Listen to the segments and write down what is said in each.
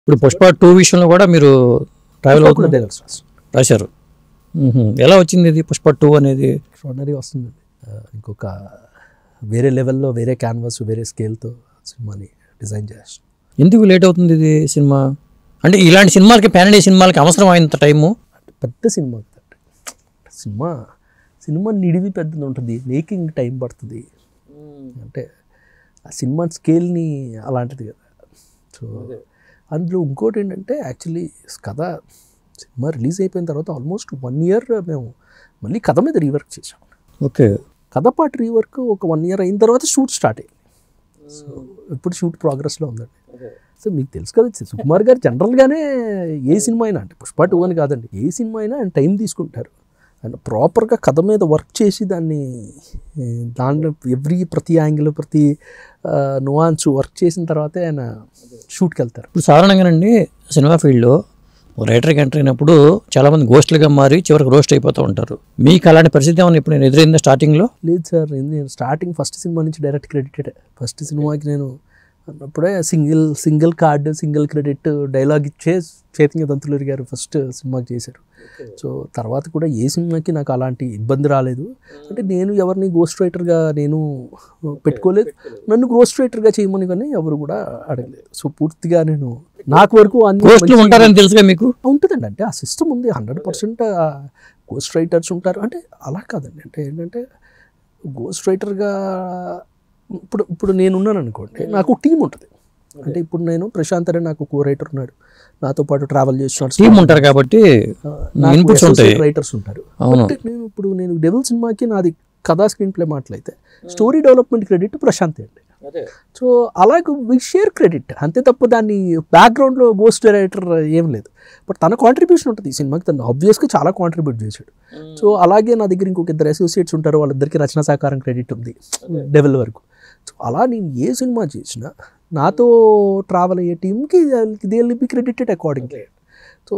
ఇప్పుడు పుష్ప టూ విషయంలో కూడా మీరు ట్రావెల్ కూడా అవుతుంది డైలాగ్స్ రాస్తాను రాశారు మ్మ్. ఎలా వచ్చింది ఇది పుష్ప టూ అనేది ఎక్స్ట్రాడనరీ వస్తుంది ఆ, ఇంకొక వేరే లెవెల్లో వేరే క్యాన్వాస్ వేరే స్కేల్తో సినిమాని డిజైన్ చేస్తాను ఎందుకు లేట్ అవుతుంది ఇది సినిమా అంటే ఇలాంటి సినిమాలకి పాన్ ఇండియా సినిమాలకి అవసరం అయినంత టైము అంటే పెద్ద సినిమా కదండి. సినిమా సినిమా నిడివి పెద్దది ఉంటుంది మేకింగ్ టైం పడుతుంది అంటే ఆ సినిమా స్కేల్ని అలాంటిది కదా సో అందులో ఇంకోటి ఏంటంటే యాక్చువల్లీ కథ సినిమా రిలీజ్ అయిపోయిన తర్వాత ఆల్మోస్ట్ వన్ ఇయర్ మేము మళ్ళీ కథ మీద రీవర్క్ చేసాం ఓకే కథ పాటు రీవర్క్ ఒక వన్ ఇయర్ అయిన తర్వాత షూట్ స్టార్ట్ అయ్యింది సో ఇప్పుడు షూట్ ప్రోగ్రెస్లో ఉందండి సో మీకు తెలుసు కదా సుకుమార్ గారు జనరల్గానే ఏ సినిమా అయినా అంటే పుష్ప టూ అని కాదండి ఏ సినిమా అయినా ఆయన టైం తీసుకుంటారు ఆయన ప్రాపర్గా కథ మీద వర్క్ చేసి దాన్ని ఏ, దాంట్లో ఎవ్రీ ప్రతి యాంగిల్ ప్రతి నువాన్స్ వర్క్ చేసిన తర్వాతే ఆయన షూట్కి వెళ్తారు ఇప్పుడు సాధారణంగానండి సినిమా ఫీల్డ్లో రైటర్కి ఎంటర్ అయినప్పుడు చాలామంది గోస్ట్లుగా మారి చివరికి రోస్ట్ అయిపోతూ ఉంటారు మీకు అలాంటి పరిస్థితి ఏమైనా ఇప్పుడు నేను ఎదురైందా స్టార్టింగ్లో లేదు సార్ నేను స్టార్టింగ్ ఫస్ట్ సినిమా నుంచి డైరెక్ట్ క్రెడిటెడ్ ఫస్ట్ సినిమాకి నేను అప్పుడే single single card single credit dialogue ఇచ్చే చైతన్య దంతులూరి గారు ఫస్ట్ సినిమాకి చేశారు సో తర్వాత కూడా ఏ సినిమాకి నాకు అలాంటి ఇబ్బంది రాలేదు అంటే నేను ఎవరిని గోస్ట్ రైటర్గా నేను పెట్టుకోలేదు నన్ను గోస్ట్ రైటర్గా చేయమని కానీ ఎవరు కూడా అడగలేదు సో పూర్తిగా నేను నాకు వరకు అన్ని గోస్ట్లు మంచి- ఉంటారని తెలుసుగా మీకు ఉంటుందండి అంటే ఆ సిస్టమ్ ఉంది హండ్రెడ్ పర్సెంట్ గోస్ట్ రైటర్స్ ఉంటారు అంటే అలా కాదండి అంటే ఏంటంటే గోస్ట్ రైటర్గా ఇప్పుడు ఇప్పుడు నేనున్నాను అనుకోండి నాకు టీం ఉంటుంది అంటే ఇప్పుడు నేను ప్రశాంత్ అనే నాకు కో రైటర్ ఉన్నాడు నాతో పాటు ట్రావెల్ చేస్తున్నాడు టీం ఉంటారు కాబట్టి inputs ఉంటాయి. రైటర్స్ ఉంటారు అవును అంటే నేను ఇప్పుడు నేను డెవిల్ సినిమాకి నాది కథా స్క్రీన్ ప్లే మాటలైతే స్టోరీ డెవలప్మెంట్ క్రెడిట్ ప్రశాంత్ అండి సో అలాగే వి షేర్ క్రెడిట్ అంతే తప్ప దాన్ని బ్యాక్గ్రౌండ్లో గోస్ట్ డైరెక్టర్ ఏం లేదు బట్ తన కాంట్రిబ్యూషన్ ఉంటుంది ఈ సినిమాకి తను ఆబ్వియస్గా చాలా కాంట్రిబ్యూట్ చేశాడు సో అలాగే నా దగ్గర ఇంకొక ఇద్దరు అసోసియేట్స్ ఉంటారు వాళ్ళిద్దరికి రచన సహకారం క్రెడిట్ ఉంది డెవల్ వరకు సో అలా నేను ఏ సినిమా చేసినా నాతో ట్రావెల్ అయ్యే టీంకి they will be credited accordingly so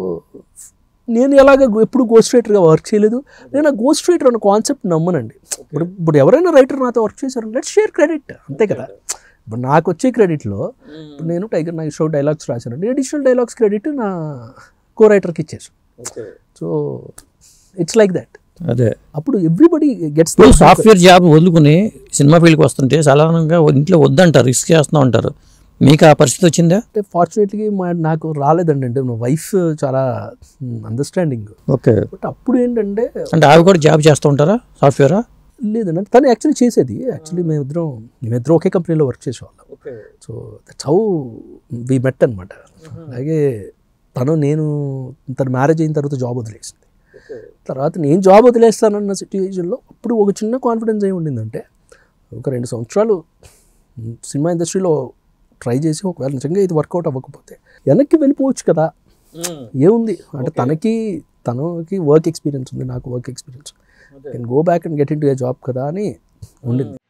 నేను ఎలాగ ఎప్పుడు గోస్ట్ రైటర్గా వర్క్ చేయలేదు నేను ఆ గోస్ట్ రైటర్ అన్న కాన్సెప్ట్ నమ్మనండి ఇప్పుడు ఇప్పుడు ఎవరైనా రైటర్ నాతో వర్క్ చేశారు లెట్ షేర్ క్రెడిట్ అంతే కదా ఇప్పుడు నాకు వచ్చే క్రెడిట్లో ఇప్పుడు నేను టైగర్ నైట్ షో డైలాగ్స్ రాశాను అడిషనల్ డైలాగ్స్ క్రెడిట్ నా కో రైటర్కి ఇచ్చేసాను సో ఇట్స్ లైక్ దట్ అదే అప్పుడు ఎవ్రీబడి గెట్స్ ఇప్పుడు సాఫ్ట్వేర్ జాబ్ వదులుకుని సినిమా ఫీల్డ్కి వస్తుంటే సాధారణంగా ఇంట్లో వద్దంటారు రిస్క్ చేస్తూ ఉంటారు మీకు ఆ పరిస్థితి వచ్చిందా అంటే ఫార్చునేట్లీ మా నాకు రాలేదండి అంటే నా వైఫ్ చాలా అండర్స్టాండింగ్ ఓకే బట్ అప్పుడు ఏంటంటే అంటే ఆవి కూడా జాబ్ చేస్తూ ఉంటారా సాఫ్ట్వేరా లేదండి అంటే తను యాక్చువల్లీ చేసేది యాక్చువల్లీ మేమిద్దరం మేమిద్దరం ఒకే కంపెనీలో వర్క్ చేసేవాళ్ళం so that's how we met అనమాట అలాగే తను నేను తను మ్యారేజ్ అయిన తర్వాత జాబ్ వదిలేసింది తర్వాత నేను జాబ్ వదిలేస్తానన్న సిట్యుయేషన్లో అప్పుడు ఒక చిన్న కాన్ఫిడెన్స్ ఏమి ఉండిందంటే ఒక రెండు సంవత్సరాలు మ్, సినిమా ఇండస్ట్రీలో ట్రై చేసి ఒకవేళ నిజంగా ఇది వర్కౌట్ అవ్వకపోతే వెనక్కి వెళ్ళిపోవచ్చు కదా ఏముంది అంటే తనకి తనకి వర్క్ ఎక్స్పీరియన్స్ ఉంది నాకు work experience can go back and get into a job కదా అని ఉండింది